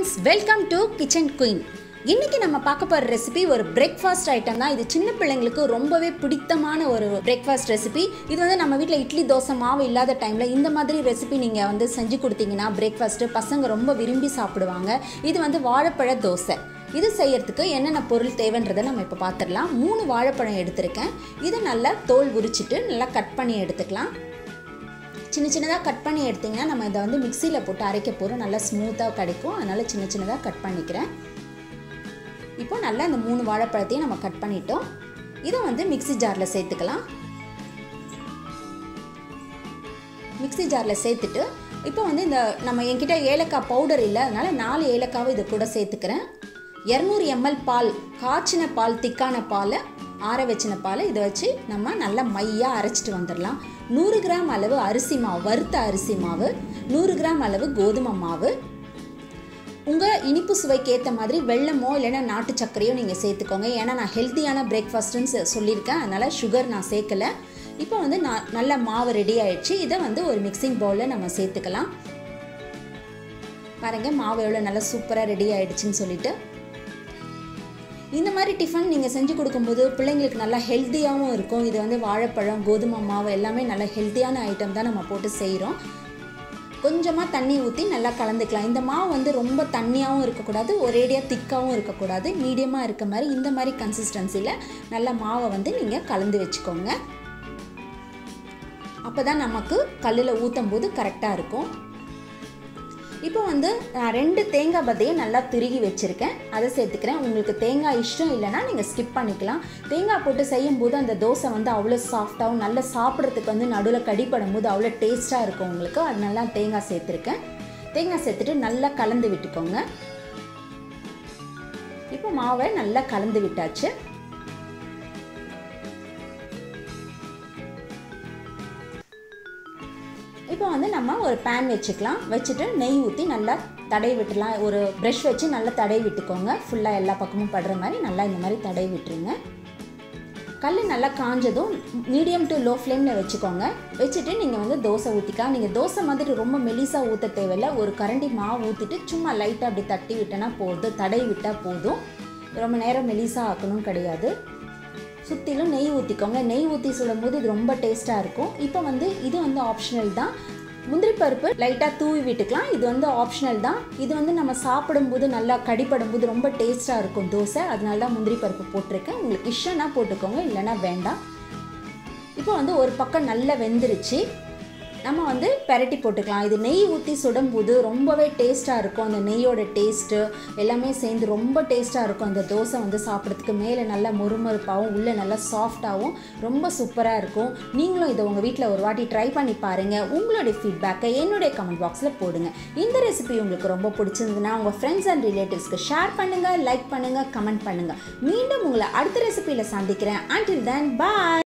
friends welcome to kitchen queen இன்னைக்கு நம்ம பார்க்க போகிற ரெசிபி ஒரு பிரேக்ஃபாஸ்ட் ஐட்டம் தான் இது சின்ன பிள்ளைங்களுக்கு ரொம்பவே பிடித்தமான ஒரு பிரேக்ஃபாஸ்ட் ரெசிபி இது வந்து நம்ம வீட்டில் இட்லி தோசை மாவு இல்லாத டைமில் இந்த மாதிரி ரெசிபி நீங்கள் வந்து செஞ்சு கொடுத்தீங்கன்னா பிரேக்ஃபாஸ்ட்டு பசங்க ரொம்ப விரும்பி சாப்பிடுவாங்க இது வந்து வாழைப்பழ தோசை இது செய்யறதுக்கு என்னென்ன பொருள் தேவைன்றதை நம்ம இப்போ பார்த்துடலாம் மூணு வாழைப்பழம் எடுத்திருக்கேன் இதை நல்லா தோல் உரிச்சிட்டு நல்லா கட் பண்ணி எடுத்துக்கலாம் சின்ன சின்னதாக கட் பண்ணி எடுத்திங்கன்னா நம்ம இதை வந்து மிக்சியில் போட்டு அரைக்க போகிறோம் நல்லா ஸ்மூத்தாக கிடைக்கும் அதனால் சின்ன சின்னதாக கட் பண்ணிக்கிறேன் இப்போ நல்லா இந்த மூணு வாழைப்பழத்தையும் நம்ம கட் பண்ணிட்டோம் இதை வந்து மிக்சி ஜாரில் சேர்த்துக்கலாம் மிக்சி ஜாரில் சேர்த்துட்டு இப்போ வந்து இந்த நம்ம என்கிட்ட ஏலக்காய் பவுடர் இல்லை அதனால் நாலு ஏலக்காவை இது கூட சேர்த்துக்கிறேன் இரநூறு எம்எல் பால் காய்ச்சின பால் திக்கான பாலை ஆற வச்சின பாலை இதை வச்சு நம்ம நல்லா மையாக அரைச்சிட்டு வந்துடலாம் நூறு கிராம் அளவு அரிசி மாவு வறுத்த அரிசி மாவு நூறு கிராம் அளவு கோதுமை மாவு உங்கள் இனிப்பு சுவைக்கு ஏற்ற மாதிரி வெள்ளமோ இல்லைன்னா நாட்டு சர்க்கரையோ நீங்கள் சேர்த்துக்கோங்க ஏன்னா நான் ஹெல்த்தியான பிரேக்ஃபாஸ்ட்டுன்னு சொல்லியிருக்கேன் அதனால் சுகர் நான் சேர்க்கலை இப்போ வந்து நான் நல்ல மாவு ரெடி ஆயிடுச்சு இதை வந்து ஒரு மிக்சிங் பவுலில் நம்ம சேர்த்துக்கலாம் பாருங்கள் மாவு எவ்வளோ நல்லா சூப்பராக ரெடி ஆயிடுச்சுன்னு சொல்லிட்டு இந்த மாதிரி டிஃபன் நீங்கள் செஞ்சு கொடுக்கும்போது பிள்ளைங்களுக்கு நல்லா ஹெல்த்தியாகவும் இருக்கும் இது வந்து வாழைப்பழம் கோதுமை மாவு எல்லாமே நல்ல ஹெல்த்தியான ஐட்டம் தான் நம்ம போட்டு செய்கிறோம் கொஞ்சமாக தண்ணி ஊற்றி நல்லா கலந்துக்கலாம் இந்த மாவு வந்து ரொம்ப தண்ணியாகவும் இருக்கக்கூடாது ஒரேடியாக திக்காகவும் இருக்கக்கூடாது மீடியமாக இருக்க மாதிரி இந்த மாதிரி கன்சிஸ்டன்சியில் நல்ல மாவை வந்து நீங்கள் கலந்து வச்சுக்கோங்க அப்போ தான் நமக்கு கல்லில் ஊற்றும் போது கரெக்டாக இருக்கும் இப்போ வந்து நான் ரெண்டு தேங்காய் பத்தையை நல்லா திருகி வச்சுருக்கேன் அதை சேர்த்துக்கிறேன் உங்களுக்கு தேங்காய் இஷ்டம் இல்லைன்னா நீங்கள் ஸ்கிப் பண்ணிக்கலாம் தேங்காய் போட்டு செய்யும்போது அந்த தோசை வந்து அவ்வளோ சாஃப்டாகவும் நல்லா சாப்பிட்றதுக்கு வந்து நடுவில் கடிப்படும் போது அவ்வளோ டேஸ்ட்டாக இருக்கும் உங்களுக்கு அதனால தேங்காய் சேர்த்துருக்கேன் தேங்காய் சேர்த்துட்டு நல்லா கலந்து விட்டுக்கோங்க இப்போ மாவை நல்லா கலந்து விட்டாச்சு இப்போ வந்து நம்ம ஒரு பேன் வச்சுக்கலாம் வச்சுட்டு நெய் ஊற்றி நல்லா தடவி விட்டுலாம் ஒரு ப்ரஷ் வச்சு நல்லா தடவி விட்டுக்கோங்க ஃபுல்லாக எல்லா பக்கமும் படுற மாதிரி நல்லா இந்த மாதிரி தடவி விட்டுருங்க கல் நல்லா காஞ்சதும் மீடியம் டு லோ ஃப்ளேமில் வச்சுக்கோங்க வச்சுட்டு நீங்கள் வந்து தோசை ஊற்றிக்கலாம் நீங்கள் தோசை மாதிரி ரொம்ப மெலிசாக ஊற்ற தேவையில்ல ஒரு கரண்டி மாவு ஊற்றிட்டு சும்மா லைட்டாக அப்படி தட்டி விட்டனா போதும் தடவி விட்டால் போதும் ரொம்ப நேரம் மெலிசாக ஆக்கணும் கிடையாது சுற்றிலும் நெய் ஊற்றிக்கோங்க நெய் ஊற்றி சுடும்போது இது ரொம்ப டேஸ்ட்டாக இருக்கும் இப்போ வந்து இது வந்து ஆப்ஷனல் தான் முந்திரி பருப்பு லைட்டாக தூவி விட்டுக்கலாம் இது வந்து ஆப்ஷனல் தான் இது வந்து நம்ம சாப்பிடும்போது நல்லா கடிப்படும் போது ரொம்ப டேஸ்ட்டாக இருக்கும் தோசை அதனால தான் முந்திரி பருப்பு போட்டிருக்கேன் உங்களுக்கு இஷ்டம்னா போட்டுக்கோங்க இல்லைன்னா வேண்டாம் இப்போ வந்து ஒரு பக்கம் நல்லா வெந்துருச்சு நம்ம வந்து பெரட்டி போட்டுக்கலாம் இது நெய் ஊற்றி சுடும்போது ரொம்பவே டேஸ்ட்டாக இருக்கும் அந்த நெய்யோட டேஸ்ட்டு எல்லாமே சேர்ந்து ரொம்ப டேஸ்ட்டாக இருக்கும் அந்த தோசை வந்து சாப்பிட்றதுக்கு மேலே நல்லா மொறுமொறுப்பாகவும் உள்ளே நல்லா சாஃப்டாகவும் ரொம்ப சூப்பராக இருக்கும் நீங்களும் இதை உங்கள் வீட்டில் ஒரு வாட்டி ட்ரை பண்ணி பாருங்கள் உங்களுடைய ஃபீட்பேக்கை என்னுடைய கமெண்ட் பாக்ஸில் போடுங்க இந்த ரெசிபி உங்களுக்கு ரொம்ப பிடிச்சிருந்ததுன்னா உங்கள் ஃப்ரெண்ட்ஸ் அண்ட் ரிலேட்டிவ்ஸ்க்கு ஷேர் பண்ணுங்கள் லைக் பண்ணுங்கள் கமெண்ட் பண்ணுங்கள் மீண்டும் உங்களை அடுத்த ரெசிபியில் சந்திக்கிறேன் அண்டில் தென் பாய்